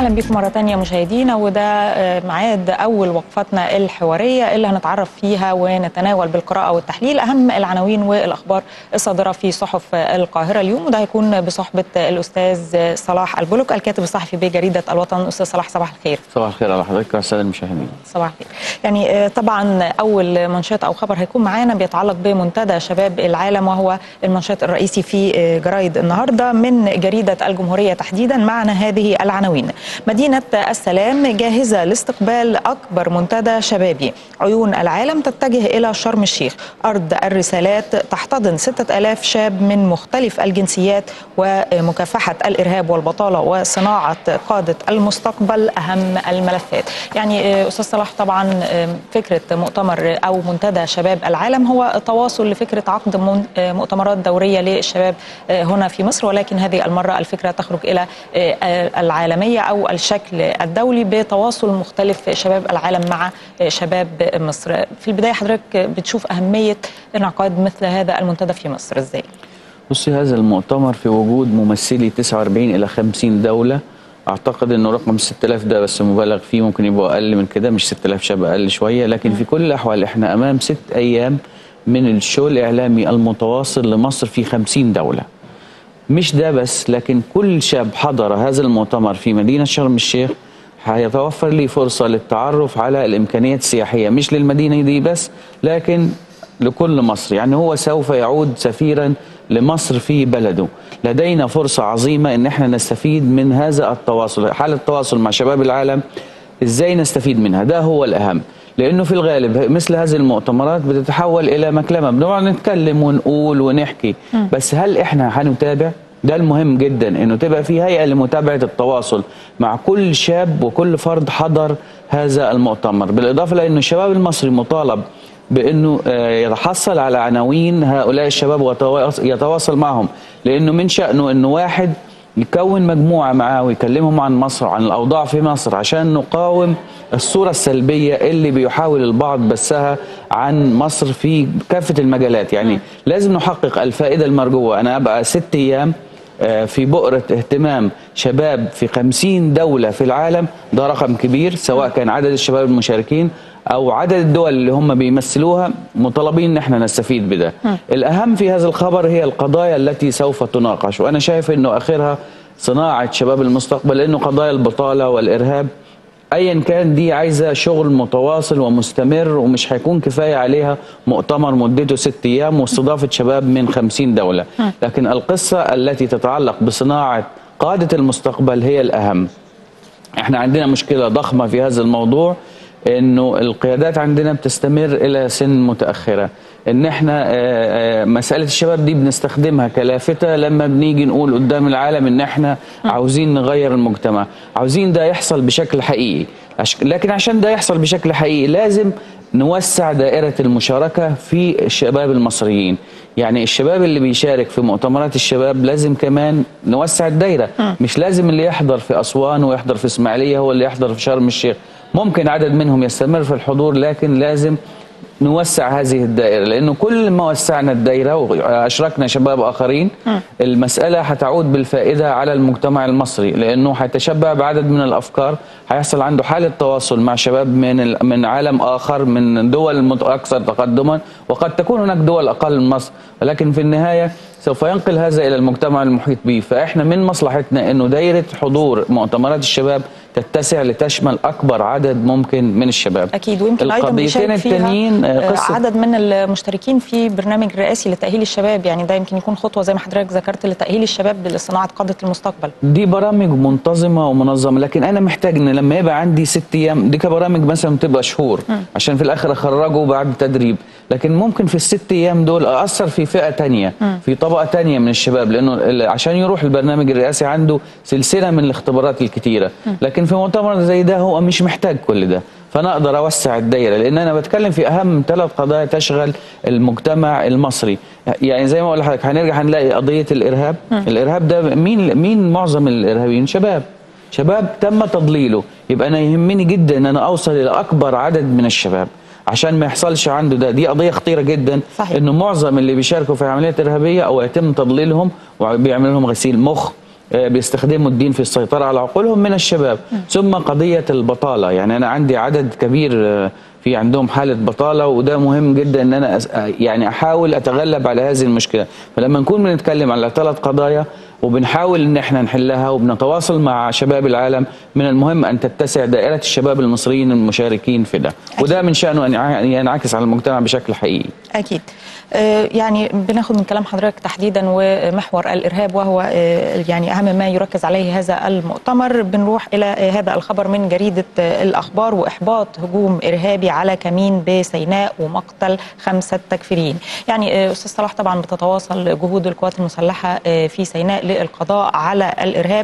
اهلا بكم مره تانية مشاهدينا وده آه، ميعاد اول وقفتنا الحواريه اللي هنتعرف فيها ونتناول بالقراءه والتحليل اهم العناوين والاخبار الصادره في صحف القاهره اليوم وده هيكون بصحبه الاستاذ صلاح البلوك الكاتب الصحفي بجريده الوطن استاذ صلاح صباح الخير صباح الخير على حضرتك وعلى الساده المشاهدين صباح الخير يعني آه، طبعا اول منشط او خبر هيكون معانا بيتعلق بمنتدى شباب العالم وهو المنشط الرئيسي في آه، جرايد النهارده من جريده الجمهوريه تحديدا معنا هذه العناوين مدينه السلام جاهزه لاستقبال اكبر منتدى شبابي عيون العالم تتجه الى شرم الشيخ ارض الرسالات تحتضن 6000 شاب من مختلف الجنسيات ومكافحه الارهاب والبطاله وصناعه قاده المستقبل اهم الملفات يعني آه، استاذ صلاح طبعا آه، فكره مؤتمر او منتدى شباب العالم هو تواصل لفكره عقد من- آه، مؤتمرات دوريه للشباب آه، هنا في مصر ولكن هذه المره الفكره تخرج الى آه، آه، العالميه او الشكل الدولي بتواصل مختلف شباب العالم مع آه، شباب مصر في البدايه حضرتك بتشوف اهميه انعقاد مثل هذا المنتدى في مصر ازاي بصي هذا المؤتمر في وجود ممثلي 49 الى 50 دوله اعتقد انه رقم 6000 ده بس مبالغ فيه ممكن يبقى اقل من كده مش 6000 شاب اقل شويه لكن في كل الاحوال احنا امام ست ايام من الشو الاعلامي المتواصل لمصر في 50 دوله مش ده بس لكن كل شاب حضر هذا المؤتمر في مدينة شرم الشيخ هيتوفر لي فرصة للتعرف على الإمكانيات السياحية مش للمدينة دي بس لكن لكل مصر يعني هو سوف يعود سفيرا لمصر في بلده لدينا فرصة عظيمة ان احنا نستفيد من هذا التواصل حالة التواصل مع شباب العالم ازاي نستفيد منها ده هو الاهم لانه في الغالب مثل هذه المؤتمرات بتتحول الى مكلمه بنقعد نتكلم ونقول ونحكي بس هل احنا هنتابع ده المهم جدا انه تبقى في هيئه لمتابعه التواصل مع كل شاب وكل فرد حضر هذا المؤتمر بالاضافه لانه الشباب المصري مطالب بانه آه، يتحصل على عناوين هؤلاء الشباب ويتواصل معهم لانه من شانه انه واحد يكون مجموعه معاه ويكلمهم عن مصر عن الاوضاع في مصر عشان نقاوم الصوره السلبيه اللي بيحاول البعض بثها عن مصر في كافه المجالات يعني لازم نحقق الفائده المرجوه انا ابقى ست ايام آه، في بؤرة اهتمام شباب في خمسين دولة في العالم ده رقم كبير سواء كان عدد الشباب المشاركين أو عدد الدول اللي هم بيمثلوها مطالبين ان احنا نستفيد بده الأهم في هذا الخبر هي القضايا التي سوف تناقش وأنا شايف أنه آخرها صناعة شباب المستقبل لأنه قضايا البطالة والإرهاب ايا كان دي عايزه شغل متواصل ومستمر ومش هيكون كفايه عليها مؤتمر مدته ست ايام واستضافه شباب من خمسين دوله لكن القصه التي تتعلق بصناعه قاده المستقبل هي الاهم احنا عندنا مشكله ضخمه في هذا الموضوع انه القيادات عندنا بتستمر الى سن متاخره ان احنا آه، آه، مساله الشباب دي بنستخدمها كلافته لما بنيجي نقول قدام العالم ان احنا عاوزين نغير المجتمع عاوزين ده يحصل بشكل حقيقي عش- لكن عشان ده يحصل بشكل حقيقي لازم نوسع دائرة المشاركة في الشباب المصريين يعني الشباب اللي بيشارك في مؤتمرات الشباب لازم كمان نوسع الدائرة مش لازم اللي يحضر في أسوان ويحضر في إسماعيلية هو اللي يحضر في شرم الشيخ ممكن عدد منهم يستمر في الحضور لكن لازم نوسع هذه الدائرة لأنه كل ما وسعنا الدائرة وأشركنا شباب آخرين المسألة هتعود بالفائدة على المجتمع المصري لأنه هيتشبع بعدد من الأفكار هيحصل عنده حالة تواصل مع شباب من ال- من عالم آخر من دول مت- أكثر تقدما وقد تكون هناك دول أقل من مصر ولكن في النهاية سوف ينقل هذا إلى المجتمع المحيط به فإحنا من مصلحتنا أنه دائرة حضور مؤتمرات الشباب تتسع لتشمل أكبر عدد ممكن من الشباب اكيد ويمكن ايضا القضيتين بيشارك فيها التانيين آه، آه، قصة عدد من المشتركين في برنامج رئاسي لتاهيل الشباب يعني ده يمكن يكون خطوه زي ما حضرتك ذكرت لتاهيل الشباب لصناعه قاده المستقبل دي برامج منتظمه ومنظمه لكن انا محتاج ان لما يبقى عندي ست ايام دي كبرامج مثلا بتبقى شهور عشان في الاخر اخرجه بعد تدريب لكن ممكن في الست ايام دول اثر في فئه تانية في طبقه تانية من الشباب لانه ال- عشان يروح البرنامج الرئاسي عنده سلسله من الاختبارات الكتيره لكن في مؤتمر زي ده هو مش محتاج كل ده فانا اقدر اوسع الدايره لان انا بتكلم في اهم ثلاث قضايا تشغل المجتمع المصري يعني زي ما اقول لحضرتك هنرجع هنلاقي قضيه الارهاب الارهاب ده مين مين معظم الارهابيين شباب شباب تم تضليله يبقى انا يهمني جدا ان انا اوصل الى اكبر عدد من الشباب عشان ما يحصلش عنده ده دي قضيه خطيره جدا صحيح. انه معظم اللي بيشاركوا في عمليات ارهابيه او يتم تضليلهم وبيعمل لهم غسيل مخ آه، بيستخدموا الدين في السيطرة على عقولهم من الشباب ثم قضية البطالة يعني أنا عندي عدد كبير آه، في عندهم حالة بطالة وده مهم جدا ان انا أس... يعني احاول اتغلب على هذه المشكلة فلما نكون بنتكلم على ثلاث قضايا وبنحاول ان احنا نحلها وبنتواصل مع شباب العالم من المهم ان تتسع دائرة الشباب المصريين المشاركين في ده وده من شأنه ان يع- ينعكس على المجتمع بشكل حقيقي أكيد آه، يعني بناخد من كلام حضرتك تحديدا ومحور الإرهاب وهو آه، يعني أهم ما يركز عليه هذا المؤتمر بنروح إلى آه، هذا الخبر من جريدة آه، الأخبار وإحباط هجوم إرهابي على كمين بسيناء ومقتل خمسة تكفيريين يعني آه، أستاذ صلاح طبعا بتتواصل جهود القوات المسلحة آه، في سيناء للقضاء على الإرهاب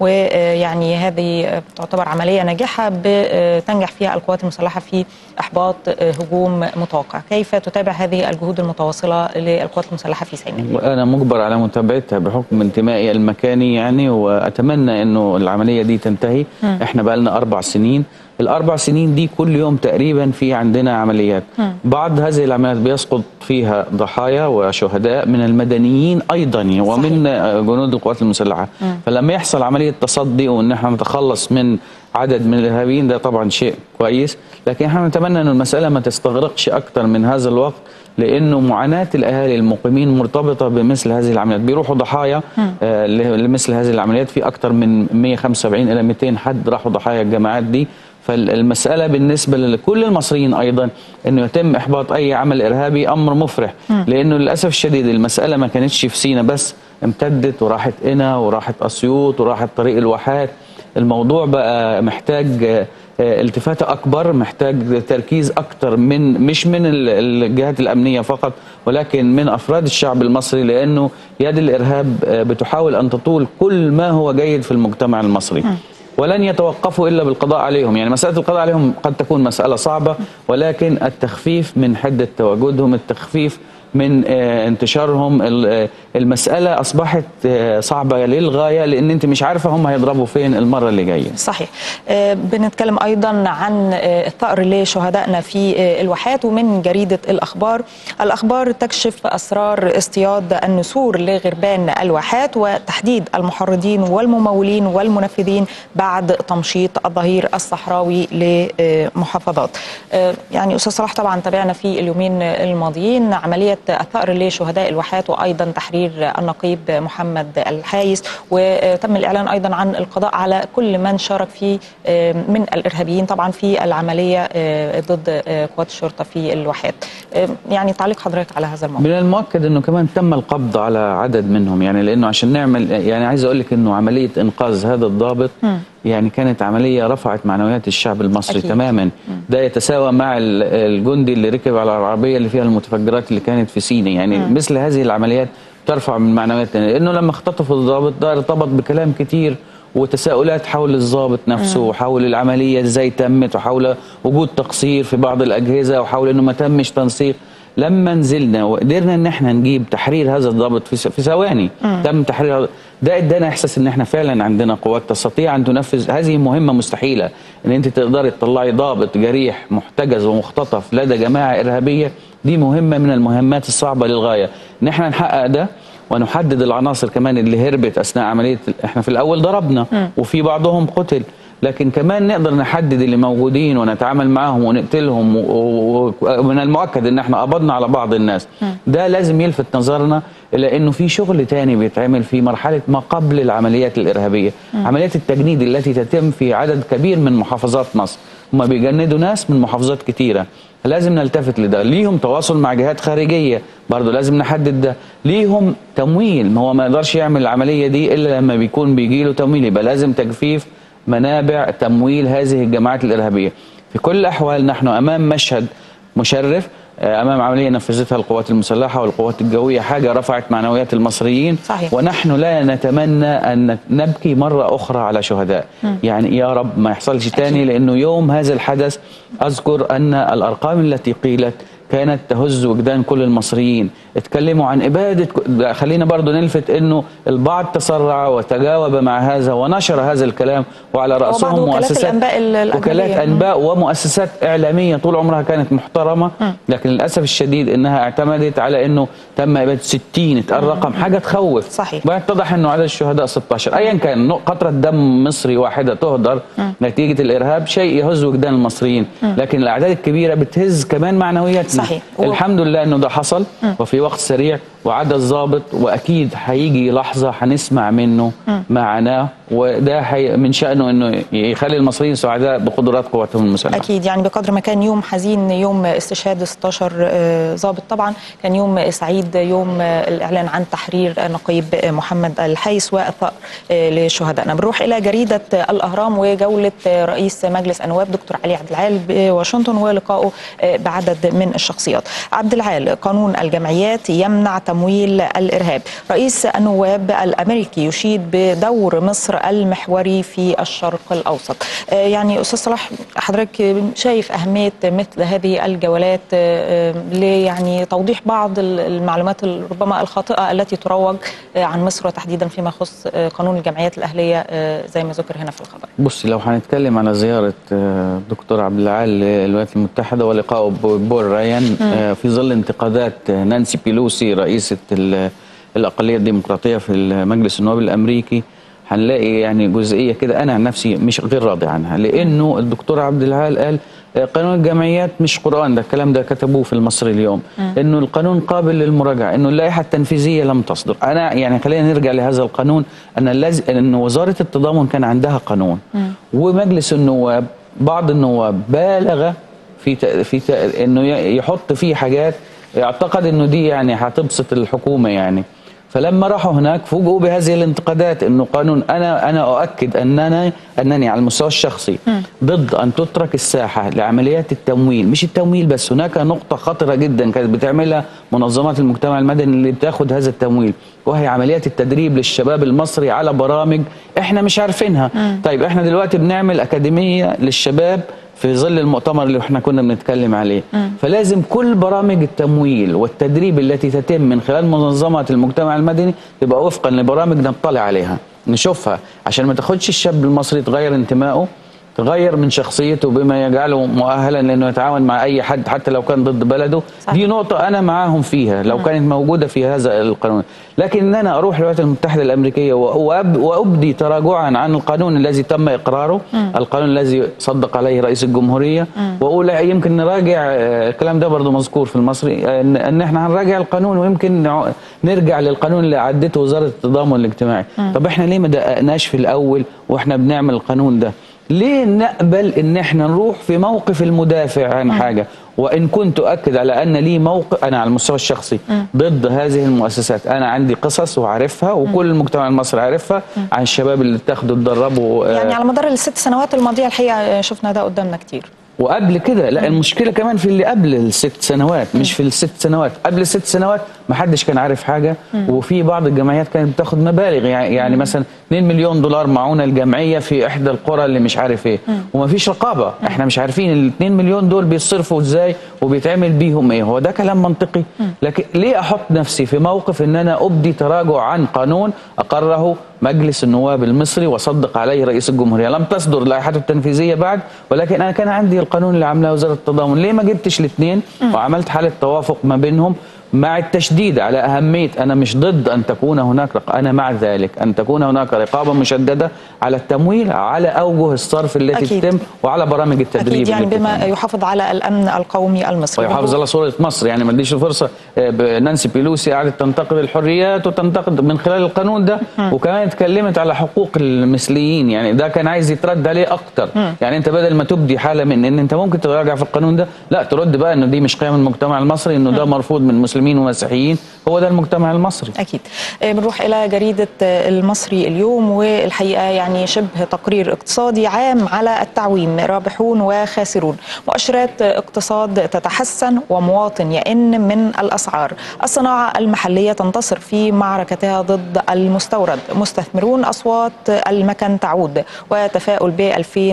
ويعني هذه تعتبر عملية ناجحة بتنجح فيها القوات المسلحة في إحباط آه، هجوم متوقع كيف تتابع هذه الجهود المتواصلة للقوات المسلحة في سيناء وانا مجبر على متابعتها بحكم انتمائي المكاني يعني واتمنى انه العمليه دي تنتهي مم. احنا بقى لنا اربع سنين الاربع سنين دي كل يوم تقريبا في عندنا عمليات مم. بعض هذه العمليات بيسقط فيها ضحايا وشهداء من المدنيين ايضا ومن جنود القوات المسلحه مم. فلما يحصل عمليه تصدي وان احنا نتخلص من عدد من الارهابيين ده طبعا شيء كويس لكن احنا نتمنى ان المساله ما تستغرقش اكتر من هذا الوقت لانه معاناه الاهالي المقيمين مرتبطه بمثل هذه العمليات بيروحوا ضحايا آه لمثل هذه العمليات في اكتر من 175 الى 200 حد راحوا ضحايا الجماعات دي فالمسألة بالنسبة لكل المصريين أيضا أنه يتم إحباط أي عمل إرهابي أمر مفرح لأنه للأسف الشديد المسألة ما كانتش في سينا بس امتدت وراحت قنا وراحت أسيوط وراحت طريق الواحات الموضوع بقى محتاج آه، آه، التفاتة أكبر محتاج تركيز أكتر من مش من ال- الجهات الأمنية فقط ولكن من أفراد الشعب المصري لأنه يد الإرهاب آه، بتحاول أن تطول كل ما هو جيد في المجتمع المصري ولن يتوقفوا الا بالقضاء عليهم، يعني مساله القضاء عليهم قد تكون مساله صعبه ولكن التخفيف من حده تواجدهم، التخفيف من آه، انتشارهم، ال- آه، المساله اصبحت آه، صعبه للغايه لان انت مش عارفه هم هيضربوا فين المره اللي جايه. صحيح آه، بنتكلم ايضا عن آه، الثأر لشهدائنا في آه، الواحات ومن جريده الاخبار الاخبار تكشف اسرار اصطياد النسور لغربان الواحات وتحديد المحرضين والممولين والمنفذين بعد تمشيط الظهير الصحراوي لمحافظات آه، يعني استاذ صلاح طبعا تابعنا في اليومين الماضيين عمليه الثأر لشهداء الواحات وايضا تحرير النقيب محمد الحايس وتم الاعلان ايضا عن القضاء على كل من شارك في آه، من الارهابيين طبعا في العمليه آه، ضد آه، قوات الشرطه في الواحات آه، يعني تعليق حضرتك على هذا الموضوع من المؤكد انه كمان تم القبض على عدد منهم يعني لانه عشان نعمل يعني عايز اقول لك انه عمليه انقاذ هذا الضابط مم. يعني كانت عمليه رفعت معنويات الشعب المصري أكيد. تماما ده يتساوى مع ال- الجندي اللي ركب على العربيه اللي فيها المتفجرات اللي كانت في سينا يعني مم. مثل هذه العمليات ترفع من معنوياتنا لانه لما اختطفوا الضابط ده ارتبط بكلام كتير وتساؤلات حول الضابط نفسه وحول العمليه ازاي تمت وحول وجود تقصير في بعض الاجهزه وحول انه ما تمش تنسيق لما نزلنا وقدرنا ان احنا نجيب تحرير هذا الضابط في س- في ثواني تم تحرير هذا- ده ادانا احساس ان احنا فعلا عندنا قوات تستطيع ان تنفذ هذه مهمه مستحيله ان انت تقدري تطلعي ضابط جريح محتجز ومختطف لدى جماعه ارهابيه دي مهمه من المهمات الصعبه للغايه ان احنا نحقق ده ونحدد العناصر كمان اللي هربت اثناء عمليه احنا في الاول ضربنا وفي بعضهم قتل لكن كمان نقدر نحدد اللي موجودين ونتعامل معاهم ونقتلهم و- و- ومن المؤكد ان احنا قبضنا على بعض الناس ده لازم يلفت نظرنا الى انه في شغل تاني بيتعمل في مرحله ما قبل العمليات الارهابيه عمليات التجنيد التي تتم في عدد كبير من محافظات مصر هم بيجندوا ناس من محافظات كتيره لازم نلتفت لده ليهم تواصل مع جهات خارجيه برضه لازم نحدد ده ليهم تمويل ما هو ما يقدرش يعمل العمليه دي الا لما بيكون بيجي له تمويل يبقى لازم تجفيف منابع تمويل هذه الجماعات الارهابيه في كل الاحوال نحن امام مشهد مشرف آه، امام عمليه نفذتها القوات المسلحه والقوات الجويه حاجه رفعت معنويات المصريين صحيح. ونحن لا نتمنى ان نبكي مره اخرى على شهداء يعني يا رب ما يحصلش تاني لانه يوم هذا الحدث اذكر ان الارقام التي قيلت كانت تهز وجدان كل المصريين اتكلموا عن إبادة خلينا برضو نلفت أنه البعض تسرع وتجاوب مع هذا ونشر هذا الكلام وعلى رأسهم وبعض وكالات مؤسسات الأنباء الأجنبية. وكالات أنباء ومؤسسات إعلامية طول عمرها كانت محترمة لكن للأسف الشديد أنها اعتمدت على أنه تم إبادة 60 اتقال رقم حاجة تخوف صحيح. واتضح أنه عدد الشهداء 16 أيا كان نق- قطرة دم مصري واحدة تهدر نتيجة الإرهاب شيء يهز وجدان المصريين لكن الأعداد الكبيرة بتهز كمان معنوياتنا صحيح. الحمد لله أنه ده حصل وفي وقت سريع وعدد ضابط وأكيد هيجي لحظة هنسمع منه معناه وده حي من شأنه أنه يخلي المصريين سعداء بقدرات قواتهم المسلحة اكيد يعني بقدر ما كان يوم حزين يوم استشهاد 16 آه، ضابط طبعا كان يوم سعيد يوم آه، الاعلان عن تحرير نقيب آه، محمد الحيس والثأر آه، لشهدائنا بنروح الى جريده آه، الاهرام وجوله آه، رئيس مجلس النواب دكتور علي عبد العال بواشنطن ولقائه آه، بعدد من الشخصيات عبد العال قانون الجمعيات يمنع تمويل الارهاب رئيس النواب الامريكي يشيد بدور مصر المحوري في الشرق الاوسط آه، يعني استاذ صلاح حضرتك شايف اهميه مثل هذه الجولات آه، آه، ليعني توضيح بعض ال- المعلومات ال- ربما الخاطئه التي تروج آه، عن مصر وتحديدا فيما يخص آه، قانون الجمعيات الاهليه آه، زي ما ذكر هنا في الخبر بصي لو هنتكلم على زيارة آه، دكتور عبد العال للولايات المتحدة ولقائه بول رايان آه، في ظل انتقادات آه، نانسي بيلوسي رئيسة ال- الأقلية الديمقراطية في مجلس النواب الأمريكي هنلاقي يعني جزئية كده أنا عن نفسي مش غير راضي عنها لأنه الدكتور عبد العال قال آه، قانون الجمعيات مش قرآن ده الكلام ده كتبوه في المصري اليوم انه القانون قابل للمراجعة انه اللائحة التنفيذية لم تصدر انا يعني خلينا نرجع لهذا القانون ان لازم ان وزارة التضامن كان عندها قانون ومجلس النواب بعض النواب بالغ في ت- في ت- انه ي- يحط فيه حاجات يعتقد انه دي يعني هتبسط الحكومة يعني فلما راحوا هناك فوجئوا بهذه الانتقادات انه قانون انا انا اؤكد اننا انني على المستوى الشخصي ضد ان تترك الساحه لعمليات التمويل مش التمويل بس هناك نقطه خطره جدا كانت بتعملها منظمات المجتمع المدني اللي بتاخد هذا التمويل وهي عمليات التدريب للشباب المصري على برامج احنا مش عارفينها طيب احنا دلوقتي بنعمل اكاديميه للشباب في ظل المؤتمر اللي احنا كنا بنتكلم عليه فلازم كل برامج التمويل والتدريب التي تتم من خلال منظمات المجتمع المدني تبقى وفقا لبرامج نطلع عليها نشوفها عشان ما تاخدش الشاب المصري تغير انتمائه تغير من شخصيته بما يجعله مؤهلا لانه يتعاون مع اي حد حتى لو كان ضد بلده صح. دي نقطه انا معاهم فيها لو كانت موجوده في هذا القانون لكن ان انا اروح الولايات المتحده الامريكيه وأب وابدي تراجعا عن القانون الذي تم اقراره القانون الذي صدق عليه رئيس الجمهوريه واقول لا، يمكن نراجع آه، الكلام ده برضه مذكور في المصري آه، ان إن احنا هنراجع القانون ويمكن نع- نرجع للقانون اللي عدته وزاره التضامن الاجتماعي طب احنا ليه ما دققناش في الاول واحنا بنعمل القانون ده ليه نقبل ان احنا نروح في موقف المدافع عن حاجه وان كنت اؤكد على ان لي موقف انا على المستوى الشخصي ضد هذه المؤسسات انا عندي قصص وعارفها وكل المجتمع المصري عارفها عن الشباب اللي اتاخدوا اتدربوا آه، يعني على مدار الست سنوات الماضيه الحقيقه آه، شفنا ده قدامنا كتير وقبل كده لا المشكله كمان في اللي قبل الست سنوات مش في الست سنوات قبل الست سنوات ما حدش كان عارف حاجه وفي بعض الجمعيات كانت بتاخد مبالغ يعني, يعني مثلا 2 مليون دولار معونه الجمعيه في احدى القرى اللي مش عارف ايه وما فيش رقابه احنا مش عارفين ال 2 مليون دول بيتصرفوا ازاي وبيتعمل بيهم ايه هو ده كلام منطقي لكن ليه احط نفسي في موقف ان انا ابدي تراجع عن قانون اقره مجلس النواب المصري وصدق عليه رئيس الجمهوريه لم تصدر لائحته التنفيذيه بعد ولكن انا كان عندي القانون اللي عاملاه وزاره التضامن ليه ما جبتش الاثنين وعملت حاله توافق ما بينهم مع التشديد على أهمية أنا مش ضد أن تكون هناك رق... أنا مع ذلك أن تكون هناك رقابة مشددة على التمويل على أوجه الصرف التي أكيد. تتم وعلى برامج التدريب اكيد يعني اللي بما بتتم. يحافظ على الامن القومي المصري ويحافظ على صورة مصر يعني ما اديش الفرصة آه، ب- نانسي بيلوسي قعدت تنتقد الحريات وتنتقد من خلال القانون ده وكمان اتكلمت على حقوق المثليين يعني ده كان عايز يترد عليه أكتر يعني أنت بدل ما تبدي حالة من إن أنت ممكن تراجع في القانون ده لا ترد بقى إنه دي مش قيم المجتمع المصري إنه ده مرفوض من المسلمين مسلمين ومسيحيين هو ده المجتمع المصري أكيد آه، بنروح إلى جريدة آه، المصري اليوم والحقيقة يعني شبه تقرير اقتصادي عام على التعويم رابحون وخاسرون مؤشرات اقتصاد تتحسن ومواطن يئن من الأسعار الصناعة المحلية تنتصر في معركتها ضد المستورد مستثمرون أصوات المكن تعود وتفاؤل ب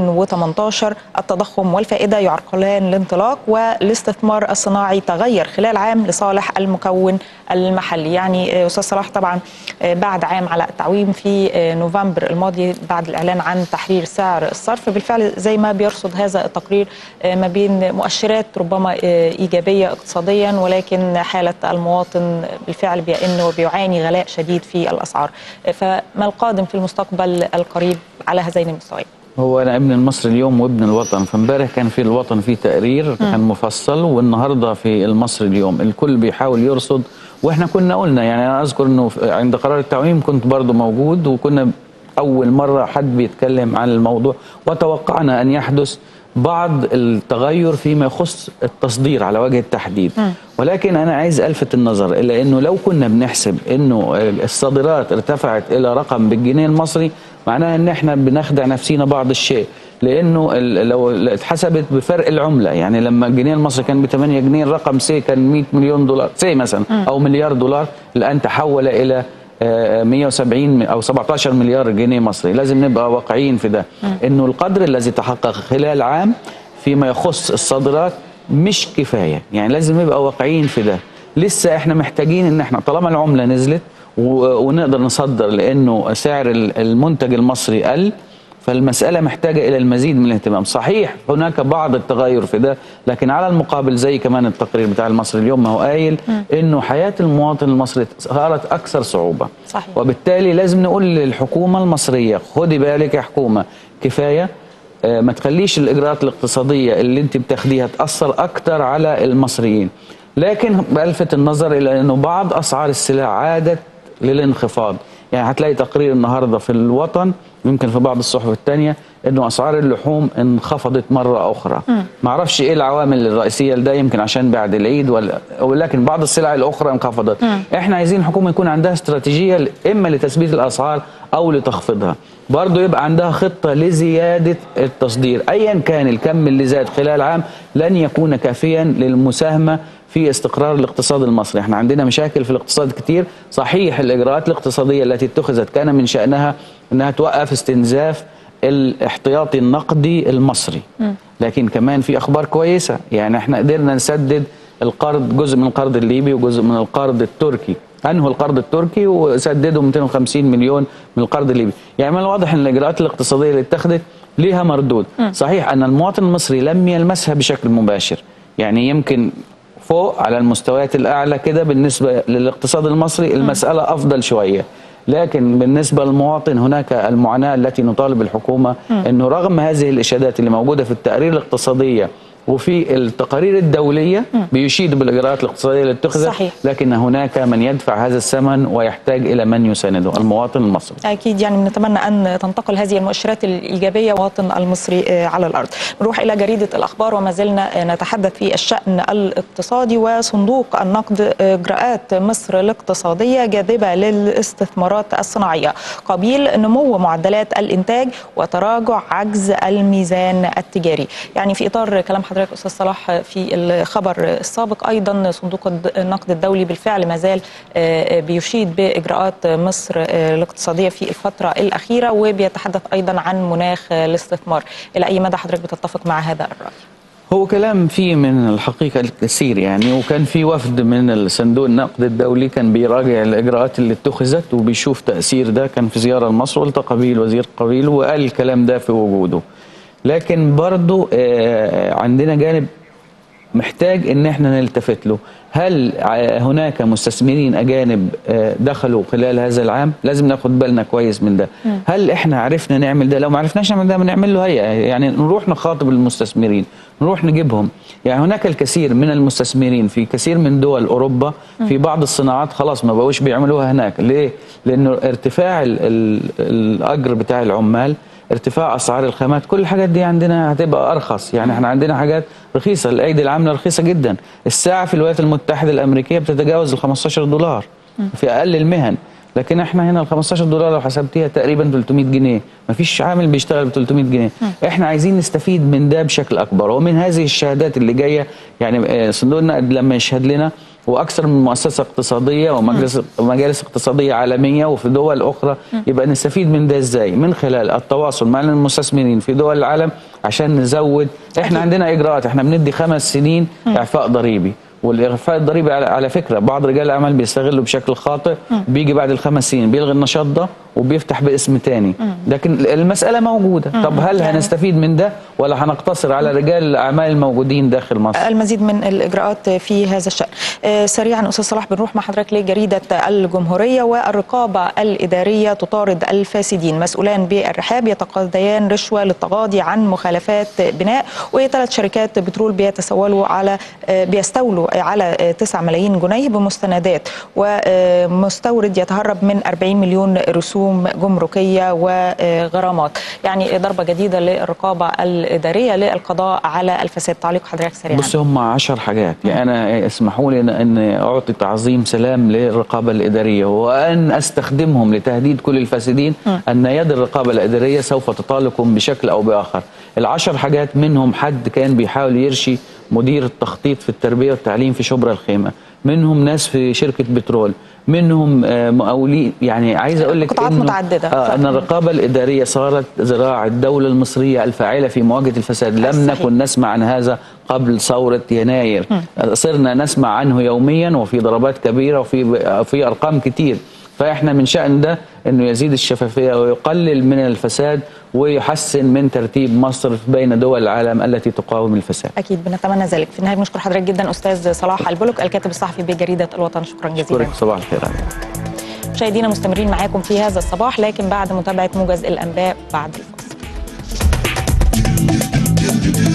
2018 التضخم والفائدة يعرقلان الانطلاق والاستثمار الصناعي تغير خلال عام لصالح المكون المحلي يعني أستاذ صلاح طبعا بعد عام على التعويم في نوفمبر الماضي بعد الإعلان عن تحرير سعر الصرف بالفعل زي ما بيرصد هذا التقرير ما بين مؤشرات ربما إيجابية اقتصاديا ولكن حالة المواطن بالفعل بيئن وبيعاني غلاء شديد في الأسعار فما القادم في المستقبل القريب على هذين المستويين هو انا ابن المصري اليوم وابن الوطن فامبارح كان في الوطن في تقرير كان مفصل والنهارده في المصري اليوم الكل بيحاول يرصد واحنا كنا قلنا يعني انا اذكر انه عند قرار التعويم كنت برضو موجود وكنا اول مره حد بيتكلم عن الموضوع وتوقعنا ان يحدث بعض التغير فيما يخص التصدير على وجه التحديد ولكن انا عايز الفت النظر الى انه لو كنا بنحسب انه الصادرات ارتفعت الى رقم بالجنيه المصري معناها ان احنا بنخدع نفسينا بعض الشيء لانه لو اتحسبت بفرق العمله يعني لما الجنيه المصري كان ب 8 جنيه الرقم سي كان 100 مليون دولار سي مثلا او مليار دولار الان تحول الى 170 او 17 مليار جنيه مصري لازم نبقى واقعيين في ده انه القدر الذي تحقق خلال عام فيما يخص الصادرات مش كفايه يعني لازم نبقى واقعيين في ده لسه احنا محتاجين ان احنا طالما العمله نزلت ونقدر نصدر لانه سعر المنتج المصري قل فالمسألة محتاجة إلى المزيد من الاهتمام صحيح هناك بعض التغير في ده لكن على المقابل زي كمان التقرير بتاع المصري اليوم ما هو قايل إنه حياة المواطن المصري صارت أكثر صعوبة صحيح. وبالتالي لازم نقول للحكومة المصرية خدي بالك يا حكومة كفاية آه ما تخليش الإجراءات الاقتصادية اللي أنت بتاخديها تأثر أكثر على المصريين لكن بلفت النظر إلى أنه بعض أسعار السلع عادت للانخفاض يعني هتلاقي تقرير النهارده في الوطن يمكن في بعض الصحف الثانيه انه اسعار اللحوم انخفضت مره اخرى ما اعرفش ايه العوامل الرئيسيه لده يمكن عشان بعد العيد ولا ولكن بعض السلع الاخرى انخفضت م. احنا عايزين الحكومه يكون عندها استراتيجيه اما لتثبيت الاسعار او لتخفيضها برضه يبقى عندها خطه لزياده التصدير ايا كان الكم اللي زاد خلال عام لن يكون كافيا للمساهمه في استقرار الاقتصاد المصري احنا عندنا مشاكل في الاقتصاد كتير صحيح الاجراءات الاقتصاديه التي اتخذت كان من شانها انها توقف استنزاف الاحتياطي النقدي المصري لكن كمان في اخبار كويسه يعني احنا قدرنا نسدد القرض جزء من القرض الليبي وجزء من القرض التركي انهوا القرض التركي وسددوا 250 مليون من القرض الليبي يعني من الواضح ان الاجراءات الاقتصاديه اللي اتخذت ليها مردود صحيح ان المواطن المصري لم يلمسها بشكل مباشر يعني يمكن فوق على المستويات الاعلى كده بالنسبه للاقتصاد المصري المساله افضل شويه لكن بالنسبه للمواطن هناك المعاناه التي نطالب الحكومه انه رغم هذه الاشادات اللي موجوده في التقارير الاقتصاديه وفي التقارير الدوليه بيشيد بالاجراءات الاقتصاديه اللي اتخذت صحيح. لكن هناك من يدفع هذا الثمن ويحتاج الى من يسانده المواطن المصري اكيد يعني بنتمنى ان تنتقل هذه المؤشرات الايجابيه المواطن المصري على الارض نروح الى جريده الاخبار وما زلنا نتحدث في الشان الاقتصادي وصندوق النقد اجراءات مصر الاقتصاديه جاذبه للاستثمارات الصناعيه قبيل نمو معدلات الانتاج وتراجع عجز الميزان التجاري يعني في اطار كلام حضرتك استاذ صلاح في الخبر السابق ايضا صندوق النقد الدولي بالفعل ما زال بيشيد باجراءات مصر الاقتصاديه في الفتره الاخيره وبيتحدث ايضا عن مناخ الاستثمار الى اي مدى حضرتك بتتفق مع هذا الراي هو كلام فيه من الحقيقة الكثير يعني وكان في وفد من الصندوق النقد الدولي كان بيراجع الإجراءات اللي اتخذت وبيشوف تأثير ده كان في زيارة لمصر والتقى به الوزير قبيل وقال الكلام ده في وجوده لكن برضو عندنا جانب محتاج ان احنا نلتفت له هل هناك مستثمرين اجانب دخلوا خلال هذا العام لازم ناخد بالنا كويس من ده هل احنا عرفنا نعمل ده لو ما عرفناش نعمل ده بنعمل له هيئه يعني نروح نخاطب المستثمرين نروح نجيبهم يعني هناك الكثير من المستثمرين في كثير من دول اوروبا في بعض الصناعات خلاص ما بقوش بيعملوها هناك ليه لانه ارتفاع ال ال الاجر بتاع العمال ارتفاع اسعار الخامات كل الحاجات دي عندنا هتبقى ارخص يعني احنا عندنا حاجات رخيصه الايدي العامله رخيصه جدا الساعه في الولايات المتحده الامريكيه بتتجاوز ال 15 دولار في اقل المهن لكن احنا هنا ال 15 دولار لو حسبتيها تقريبا 300 جنيه مفيش عامل بيشتغل ب 300 جنيه احنا عايزين نستفيد من ده بشكل اكبر ومن هذه الشهادات اللي جايه يعني آه، صندوق النقد لما يشهد لنا واكثر من مؤسسه اقتصاديه ومجلس مجالس اقتصاديه عالميه وفي دول اخرى يبقى نستفيد من ده ازاي من خلال التواصل مع المستثمرين في دول العالم عشان نزود احنا عندنا اجراءات احنا بندي خمس سنين اعفاء ضريبي والاعفاء الضريبي على, على فكره بعض رجال الاعمال بيستغلوا بشكل خاطئ بيجي بعد الخمس سنين بيلغي النشاط ده وبيفتح باسم تاني لكن المساله موجوده طب هل يعني- هنستفيد من ده ولا هنقتصر على رجال الاعمال الموجودين داخل مصر المزيد من الاجراءات في هذا الشان آه، سريعا استاذ صلاح بنروح مع حضرتك لجريده الجمهوريه والرقابه الاداريه تطارد الفاسدين مسؤولان بالرحاب يتقاضيان رشوه للتغاضي عن مخالفات بناء وثلاث شركات بترول بيتسولوا على آه، بيستولوا على آه، 9 ملايين جنيه بمستندات ومستورد يتهرب من 40 مليون رسوم جمركيه وغرامات يعني ضربه جديده للرقابه الاداريه للقضاء على الفساد تعليق حضرتك سريعا بص هم 10 حاجات يعني انا اسمحوا لي ان- ان اعطي تعظيم سلام للرقابه الاداريه وان استخدمهم لتهديد كل الفاسدين ان يد الرقابه الاداريه سوف تطالكم بشكل او باخر العشر حاجات منهم حد كان بيحاول يرشي مدير التخطيط في التربيه والتعليم في شبرا الخيمه منهم ناس في شركه بترول منهم آه، مقاولين يعني عايز اقول لك قطاعات إنه- متعددة. آه ان الرقابه الاداريه صارت ذراع الدوله المصريه الفاعله في مواجهه الفساد لم صحيح. نكن نسمع عن هذا قبل ثورة يناير صرنا نسمع عنه يوميا وفي ضربات كبيرة وفي في أرقام كتير فإحنا من شأن ده أنه يزيد الشفافية ويقلل من الفساد ويحسن من ترتيب مصر بين دول العالم التي تقاوم الفساد اكيد بنتمنى ذلك في النهايه بنشكر حضرتك جدا استاذ صلاح البلوك الكاتب الصحفي بجريده الوطن شكرا جزيلا أشكرك صباح الخير عليك. مشاهدينا مستمرين معاكم في هذا الصباح لكن بعد متابعه موجز الانباء بعد الفاصل